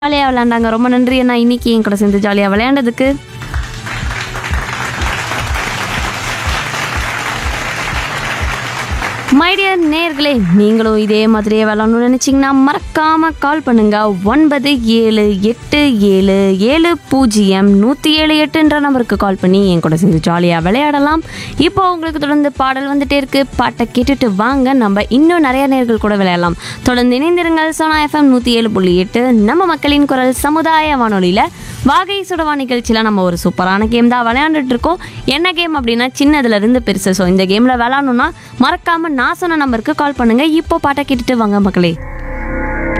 ஜாலியாக விளையாண்டாங்க ரொம்ப நன்றி அண்ணா இன்னைக்கு என் கூட சேர்ந்து ஜாலியாக விளையாண்டதுக்கு மைடியர் நேர்களே நீங்களும் இதே மாதிரியே விளாடணும்னு நினச்சிங்கன்னா மறக்காமல் கால் பண்ணுங்க ஒன்பது ஏழு எட்டு ஏழு ஏழு பூஜ்ஜியம் நூற்றி ஏழு எட்டுன்ற நம்பருக்கு கால் பண்ணி என் கூட சேர்ந்து ஜாலியாக விளையாடலாம் இப்போ உங்களுக்கு தொடர்ந்து பாடல் வந்துட்டே இருக்கு பாட்டை கேட்டுட்டு வாங்க நம்ம இன்னும் நிறைய நேர்கள் கூட விளையாடலாம் தொடர்ந்து இணைந்திருங்கள் சோனா எஃப்எம் நூற்றி ஏழு புள்ளி எட்டு நம்ம மக்களின் குரல் சமுதாய வானொலியில் வாகை சுடவா நிகழ்ச்சியில் நம்ம ஒரு சூப்பரான கேம் தான் விளையாண்டுட்டு இருக்கோம் என்ன கேம் அப்படின்னா சின்னதுல இருந்து பெருசு ஸோ இந்த கேமில் விளாடணும்னா மறக்காம நான் சொன்ன நம்பருக்கு கால் பண்ணுங்க இப்போ பாட்டை கேட்டுட்டு வாங்க மக்களே